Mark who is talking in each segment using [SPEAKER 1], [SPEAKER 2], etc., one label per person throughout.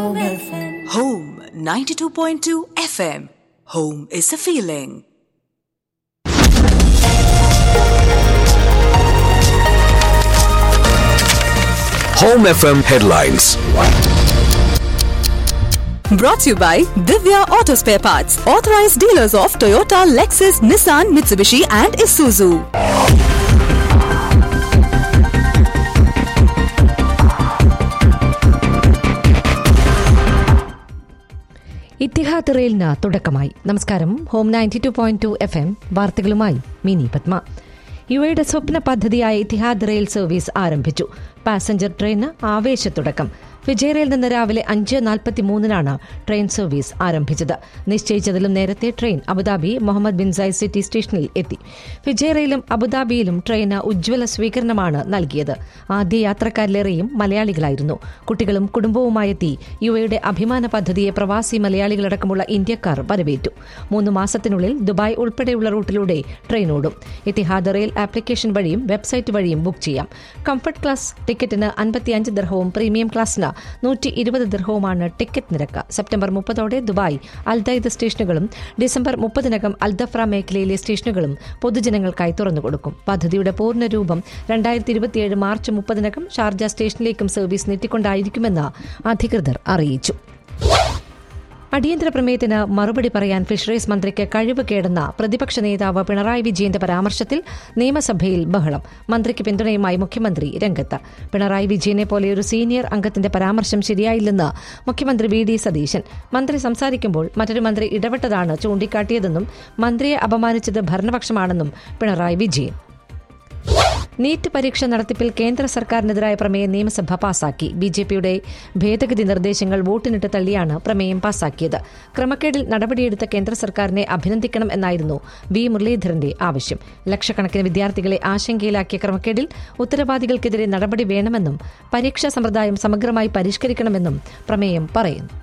[SPEAKER 1] Home 92.2 FM. Home is a feeling.
[SPEAKER 2] Home FM headlines.
[SPEAKER 1] Brought to you by Divya Auto Spare Parts, authorized dealers of Toyota, Lexus, Nissan, Mitsubishi, and Isuzu.
[SPEAKER 3] Etihad റെയിലിന് തുടക്കമായി നമസ്കാരം home ninety two point two F M വാർത്തകളുമായി മിനി പത്മ യുഎയുടെ സ്വപ്ന പദ്ധതിയായ Etihad rail service ആരംഭിച്ചു passenger ട്രെയിന് ആവേശത്തുടക്കം ഫിജേറയിൽ നിന്ന് രാവിലെ അഞ്ച് നാൽപ്പത്തി മൂന്നിനാണ് ട്രെയിൻ സർവീസ് ആരംഭിച്ചത് നിശ്ചയിച്ചതിലും നേരത്തെ train Abu Dhabi Mohammed bin Zayed city സ്റ്റേഷനിൽ എത്തി ഫിജേറയിലും അബുദാബിയിലും ട്രെയിന് ഉജ്ജ്വല സ്വീകരണമാണ് നൽകിയത് ആദ്യ യാത്രക്കാരിലേറെയും മലയാളികളായിരുന്നു കുട്ടികളും കുടുംബവുമായെത്തി യുഎയുടെ അഭിമാന പദ്ധതിയെ പ്രവാസി മലയാളികളടക്കമുള്ള ഇന്ത്യക്കാർ വരവേറ്റു മൂന്ന് മാസത്തിനുള്ളിൽ ദുബായ് ഉൾപ്പെടെയുള്ള റൂട്ടിലൂടെ ട്രെയിൻ ഓടും ഇത്തിഹാദ് റെയിൽ ആപ്ലിക്കേഷൻ വഴിയും വെബ്സൈറ്റ് വഴിയും ബുക്ക് ചെയ്യാം കംഫർട്ട് ക്ലാസ് ടിക്കറ്റിന് അൻപത്തിയഞ്ച് ദിർഹവും പ്രീമിയം ക്ലാസ്സിന് നൂറ്റി ഇരുപത് ദിർഹവുമാണ് ടിക്കറ്റ് നിരക്ക് സെപ്റ്റംബർ മുപ്പതോടെ ദുബായ് അൽദൈദ് സ്റ്റേഷനുകളും ഡിസംബർ മുപ്പതിനകം അൽദഫ്ര മേഖലയിലെ സ്റ്റേഷനുകളും പൊതുജനങ്ങൾക്കായി തുറന്നുകൊടുക്കും പദ്ധതിയുടെ പൂർണ്ണ രൂപം രണ്ടായിരത്തി ഇരുപത്തിയേഴ് മാർച്ച് മുപ്പതിനകം ഷാർജ സ്റ്റേഷനിലേക്കും സർവീസ് നീട്ടിക്കൊണ്ടായിരിക്കുമെന്ന് അധികൃതർ അറിയിച്ചു അടിയന്തര പ്രമേയത്തിന് മറുപടി പറയാൻ ഫിഷറീസ് മന്ത്രിക്ക് കഴിവ് കേടെന്ന പ്രതിപക്ഷ നേതാവ് പിണറായി വിജയന്റെ പരാമർശത്തിൽ നിയമസഭയിൽ ബഹളം മന്ത്രിക്ക് പിന്തുണയുമായി മുഖ്യമന്ത്രി രംഗത്ത് പിണറായി വിജയനെ പോലെ ഒരു സീനിയർ അംഗത്തിന്റെ പരാമർശം ശരിയായില്ലെന്ന് മുഖ്യമന്ത്രി വി ഡി സതീശൻ മന്ത്രി സംസാരിക്കുമ്പോൾ മറ്റൊരു മന്ത്രി ഇടപെട്ടതാണ് ചൂണ്ടിക്കാട്ടിയതെന്നും മന്ത്രിയെ അപമാനിച്ചത് ഭരണപക്ഷമാണെന്നും പിണറായി വിജയൻ നീറ്റ് പരീക്ഷ നടത്തിപ്പിൽ കേന്ദ്ര സർക്കാരിനെതിരായ പ്രമേയം നിയമസഭ പാസാക്കി ബി ജെ പിയുടെ ഭേദഗതി നിർദ്ദേശങ്ങൾ വോട്ടിനിട്ട് തള്ളിയാണ് പ്രമേയം പാസാക്കിയത് ക്രമക്കേടിൽ നടപടിയെടുത്ത കേന്ദ്ര സർക്കാരിനെ അഭിനന്ദിക്കണം എന്നായിരുന്നു വി മുരളീധരന്റെ ആവശ്യം ലക്ഷക്കണക്കിന് വിദ്യാർത്ഥികളെ ആശങ്കയിലാക്കിയ ക്രമക്കേടിൽ ഉത്തരവാദികൾക്കെതിരെ നടപടി വേണമെന്നും പരീക്ഷാ സമ്പ്രദായം സമഗ്രമായി പരിഷ്കരിക്കണമെന്നും പ്രമേയം പറയുന്നു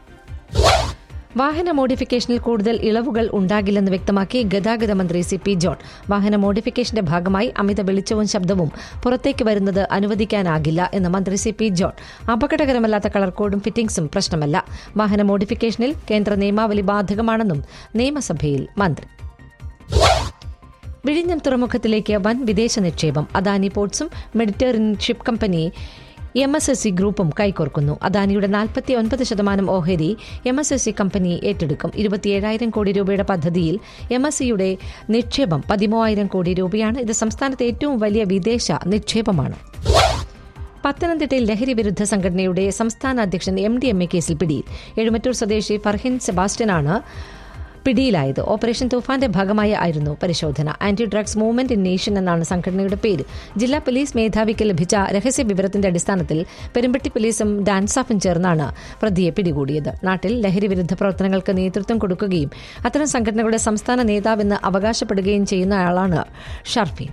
[SPEAKER 3] വാഹന മോഡിഫിക്കേഷനിൽ കൂടുതൽ ഇളവുകൾ ഉണ്ടാകില്ലെന്ന് വ്യക്തമാക്കി ഗതാഗത മന്ത്രി സി പി ജോൺ വാഹന മോഡിഫിക്കേഷന്റെ ഭാഗമായി അമിത വെളിച്ചവും ശബ്ദവും പുറത്തേക്ക് വരുന്നത് അനുവദിക്കാനാകില്ല എന്ന് മന്ത്രി സി പി ജോൺ അപകടകരമല്ലാത്ത കളർ കോഡും ഫിറ്റിംഗ്സും പ്രശ്നമല്ല വാഹന മോഡിഫിക്കേഷനിൽ കേന്ദ്ര നിയമാവലി ബാധകമാണെന്നും നിയമസഭയിൽ മന്ത്രി വിഴിഞ്ഞം തുറമുഖത്തിലേക്ക് വൻ വിദേശ നിക്ഷേപം അദാനി പോർട്സും Mediterranean ship company M S S C ഗ്രൂപ്പും കൈകോർക്കുന്നു അദാനിയുടെ നാൽപ്പത്തി ഒൻപത് ശതമാനം ഓഹരി M S S C company ഏറ്റെടുക്കും ഇരുപത്തിയേഴായിരം കോടി രൂപയുടെ പദ്ധതിയിൽ എം എസ് സിയുടെ നിക്ഷേപം പതിമൂവായിരം കോടി രൂപയാണ് ഇത് സംസ്ഥാനത്തെ ഏറ്റവും വലിയ വിദേശ നിക്ഷേപമാണ് പത്തനംതിട്ടയിൽ ലഹരി വിരുദ്ധ സംഘടനയുടെ സംസ്ഥാന അധ്യക്ഷൻ എം ഡി എം എ കേസിൽ പിടിയിൽ എഴുമറ്റൂർ സ്വദേശി ഫർഹിൻ സെബാസ്റ്റ്യനാണ് പിടിയിലായത് ഓപ്പറേഷൻ തൂഫാന്റെ ഭാഗമായി ആയിരുന്നു പരിശോധന anti drugs movement in nation എന്നാണ് സംഘടനയുടെ പേര് ജില്ലാ പോലീസ് മേധാവിക്ക് ലഭിച്ച രഹസ്യ വിവരത്തിന്റെ അടിസ്ഥാനത്തിൽ പെരുമ്പട്ടി പോലീസും ഡാൻസാഫും ചേർന്നാണ് പ്രതിയെ പിടികൂടിയത് നാട്ടിൽ ലഹരി വിരുദ്ധ പ്രവർത്തനങ്ങൾക്ക് നേതൃത്വം കൊടുക്കുകയും അത്തരം സംഘടനകളുടെ സംസ്ഥാന നേതാവെന്ന് അവകാശപ്പെടുകയും ചെയ്യുന്നയാളാണ് ഷർഫീൻ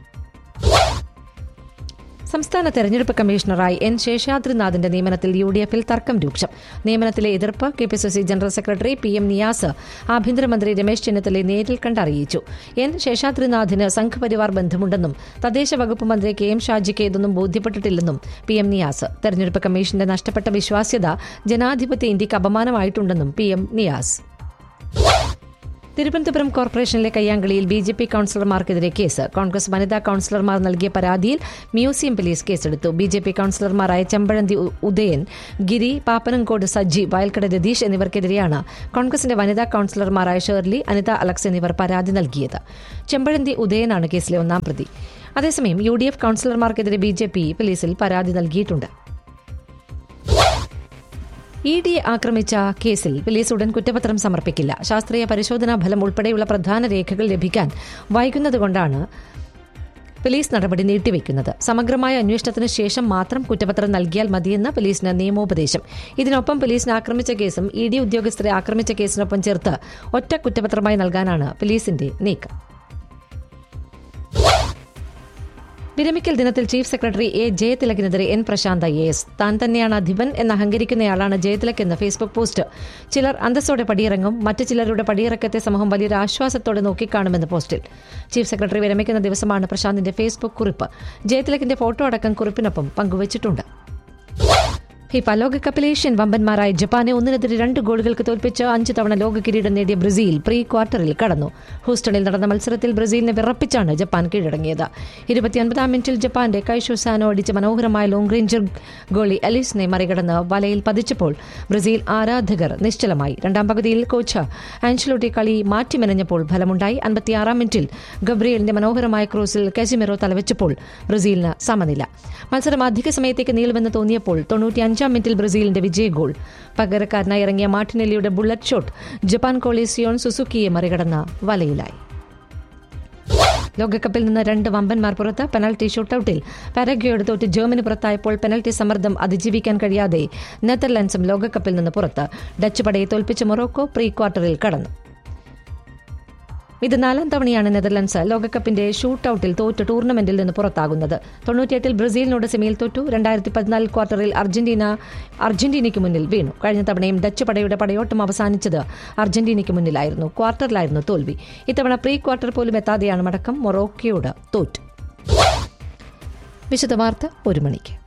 [SPEAKER 3] സംസ്ഥാന തെരഞ്ഞെടുപ്പ് കമ്മീഷണറായി എൻ ശേഷാദ്രിനാഥിന്റെ നിയമനത്തിൽ യു ഡി എഫിൽ തർക്കം രൂക്ഷം നിയമനത്തിലെ എതിർപ്പ് K P C C general secretary P M Niyas ആഭ്യന്തരമന്ത്രി രമേശ് ചെന്നിത്തലയെ നേരിൽ കണ്ടറിയിച്ചു എൻ ശേഷാദ്രിനാഥിന് സംഘപരിവാർ ബന്ധമുണ്ടെന്നും തദ്ദേശ വകുപ്പ് മന്ത്രി കെ എം ഷാജിക്ക് ഇതൊന്നും ബോധ്യപ്പെട്ടിട്ടില്ലെന്നും പി എം നിയാസ് തെരഞ്ഞെടുപ്പ് കമ്മീഷന്റെ നഷ്ടപ്പെട്ട വിശ്വാസ്യത ജനാധിപത്യ ഇന്ത്യക്ക് അപമാനമായിട്ടുണ്ടെന്നും പി എം നിയാസ് തിരുവനന്തപുരം കോർപ്പറേഷനിലെ കയ്യാങ്കളിയിൽ ബി ജെ പി കൌൺസിലർമാർക്കെതിരെ കേസ് കോൺഗ്രസ് വനിതാ കൌൺസിലർമാർ നൽകിയ പരാതിയിൽ മ്യൂസിയം പോലീസ് കേസെടുത്തു ബി ജെ പി കൌൺസിലർമാരായ ചെമ്പഴന്തി ഉ- ഉദയൻ ഗിരി പാപ്പനംകോട് സജ്ജി വയൽക്കട രതീഷ് എന്നിവർക്കെതിരെയാണ് കോൺഗ്രസിന്റെ വനിതാ കൌൺസിലർമാരായ ഷേർലി അനിത അലക്സ് എന്നിവർ പരാതി നൽകിയത് ചെമ്പഴന്തി ഉദയനാണ് കേസിലെ ഒന്നാം പ്രതി അതേസമയം യു ഡി എഫ് കൌൺസിലർമാർക്കെതിരെ ബി ജെ പി പോലീസിൽ പരാതി നൽകിയിട്ടുണ്ട് ഇ ഡിയെ ആക്രമിച്ച കേസിൽ പോലീസ് ഉടൻ കുറ്റപത്രം സമർപ്പിക്കില്ല ശാസ്ത്രീയ പരിശോധനാ ഫലം ഉൾപ്പെടെയുള്ള പ്രധാന രേഖകൾ ലഭിക്കാൻ വൈകുന്നതുകൊണ്ടാണ് പോലീസ് നടപടി നീട്ടിവെക്കുന്നത് സമഗ്രമായ അന്വേഷണത്തിന് ശേഷം മാത്രം കുറ്റപത്രം നൽകിയാൽ മതിയെന്ന് പോലീസിന് നിയമോപദേശം ഇതിനൊപ്പം പോലീസിനെ ആക്രമിച്ച കേസും ഇ ഡി ഉദ്യോഗസ്ഥരെ ആക്രമിച്ച കേസിനൊപ്പം ചേർത്ത് ഒറ്റ കുറ്റപത്രമായി നൽകാനാണ് പോലീസിന്റെ നീക്കം വിരമിക്കൽ ദിനത്തിൽ ചീഫ് സെക്രട്ടറി എ ജയതിലകിനെതിരെ എൻ പ്രശാന്ത് ഐ എസ് താൻ തന്നെയാണ് അധിപൻ എന്ന് അഹങ്കരിക്കുന്നയാളാണ് ജയതിലക് എന്ന ഫേസ്ബുക്ക് പോസ്റ്റ് ചിലർ അന്തസ്സോടെ പടിയിറങ്ങും മറ്റു ചിലരുടെ പടിയിറക്കത്തെ സമൂഹം വലിയൊരു ആശ്വാസത്തോടെ നോക്കിക്കാണുമെന്ന് പോസ്റ്റിൽ ചീഫ് സെക്രട്ടറി വിരമിക്കുന്ന ദിവസമാണ് പ്രശാന്തിന്റെ ഫേസ്ബുക്ക് കുറിപ്പ് ജയതിലകിന്റെ ഫോട്ടോ അടക്കം കുറിപ്പിനൊപ്പം പങ്കുവച്ചിട്ടുണ്ട് ഫിഫ ലോകകപ്പിൽ ഏഷ്യൻ വമ്പന്മാരായ ജപ്പാനെ ഒന്നിനെതിരെ രണ്ട് ഗോളുകൾക്ക് തോൽപ്പിച്ച് അഞ്ച് തവണ ലോക കിരീടം നേടിയ ബ്രസീൽ പ്രീ ക്വാർട്ടറിൽ കടന്നു ഹൂസ്റ്റണിൽ നടന്ന മത്സരത്തിൽ ബ്രസീലിനെ വിറപ്പിച്ചാണ് ജപ്പാൻ കീഴടങ്ങിയത് ഇരുപത്തിയൊൻപതാം മിനിറ്റിൽ ജപ്പാന്റെ കൈഷുസാനോ അടിച്ച മനോഹരമായ ലോങ് റേഞ്ചർ ഗോളി എലിസിനെ മറികടന്ന് വലയിൽ പതിച്ചപ്പോൾ ബ്രസീൽ ആരാധകർ നിശ്ചലമായി രണ്ടാം പകുതിയിൽ കോച്ച് ആൻഷലോട്ടി കളി മാറ്റിമെനഞ്ഞപ്പോൾ ഫലമുണ്ടായി അൻപത്തിയാറാം മിനിറ്റിൽ ഗബ്രിയലിന്റെ മനോഹരമായ ക്രോസിൽ കസിമിറോ തലവെച്ചപ്പോൾ ബ്രസീലിന് സമനില മത്സരം അധിക സമയത്തേക്ക് നീളുമെന്ന് തോന്നിയപ്പോൾ തൊണ്ണൂറ്റിയഞ്ചാം മിനിറ്റിൽ ബ്രസീലിന്റെ വിജയ ഗോൾ പകരക്കാരനായി ഇറങ്ങിയ മാർട്ടിനെല്ലിയുടെ ബുള്ളറ്റ് ഷോട്ട് ജപ്പാൻ കോളീസിയോൺ സുസുക്കിയെ മറികടന്ന വലയിലായി ലോകകപ്പിൽ നിന്ന് രണ്ട് വമ്പന്മാർ പുറത്ത് പെനൽറ്റി ഷൂട്ടൌട്ടിൽ പാരഗ്വയോട് തോറ്റ് ജർമ്മനി പുറത്തായപ്പോൾ പെനൽറ്റി സമ്മർദ്ദം അതിജീവിക്കാൻ കഴിയാതെ നെതർലൻഡ്സും ലോകകപ്പിൽ നിന്ന് പുറത്ത് ഡച്ച് പടയെ തോൽപ്പിച്ച് മൊറോക്കോ പ്രീ ക്വാർട്ടറിൽ കടന്നു ഇത് നാലാം തവണയാണ് നെതർലൻഡ്സ് ലോകകപ്പിന്റെ ഷൂട്ടൌട്ടിൽ തോറ്റ് ടൂർണമെന്റിൽ നിന്ന് പുറത്താകുന്നത് തൊണ്ണൂറ്റിയെട്ടിൽ ബ്രസീലിനോട് സെമിയിൽ തോറ്റു രണ്ടായിരത്തി പതിനാല് ക്വാർട്ടറിൽ അർജന്റീന അർജന്റീനയ്ക്ക് മുന്നിൽ വീണു കഴിഞ്ഞ തവണയും ഡച്ച് പടയുടെ പടയോട്ടം അവസാനിച്ചത് അർജന്റീനയ്ക്ക് മുന്നിലായിരുന്നു ക്വാർട്ടറിലായിരുന്നു തോൽവി ഇത്തവണ പ്രീ ക്വാർട്ടർ പോലും എത്താതെയാണ് മടക്കം മൊറോക്കയോട് തോറ്റു വിശദവാർത്ത ഒരു മണിക്ക്